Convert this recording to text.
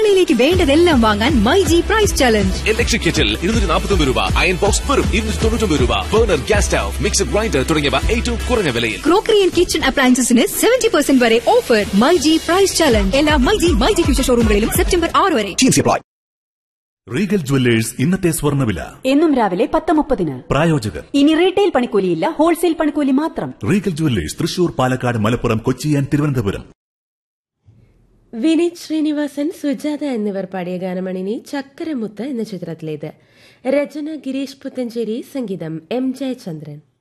അടുക്കളയിലേക്ക് വേണ്ടതെല്ലാം വാങ്ങാൻ my G price challenge electric kettle ഇരുന്നൂറ്റി നാൽപ്പത്തൊമ്പത് രൂപ അയൺ ബോക്സ് വെറും ഇരുന്നൂറ്റി തൊണ്ണൂറ്റൊമ്പത് രൂപ burner gas stove mixer grinder തുടങ്ങിയവ ഏറ്റവും കുറഞ്ഞ വിലയിൽ ക്രോക്കറി ആൻഡ് കിച്ചൺ അപ്ലയൻസസിന് സെവന്റി പെർസെന്റ് വരെ offer my G price challenge എല്ലാ my G my G future ഷോറൂമുകളിലും സെപ്റ്റംബർ ആറ് വരെ റീഗൽ ജുവല്ലേഴ്സ് ഇന്നത്തെ സ്വർണ്ണവില എന്നും രാവിലെ പത്ത് മുപ്പതിന് പ്രായോജകർ ഇനി റീറ്റെയിൽ പണിക്കൂലിയില്ല ഹോൾസെയിൽ പണിക്കൂലി മാത്രം Regal jewellers Thrissur Palakkad Malappuram Kochi and Thiruvananthapuram Vineeth Sreenivasan Sujatha എന്നിവർ പാടിയ ഗാനമണിനി ചക്കരമുത്ത് എന്ന ചിത്രത്തിലേത് രചന ഗിരീഷ് പുത്തഞ്ചേരി സംഗീതം എം ജയചന്ദ്രൻ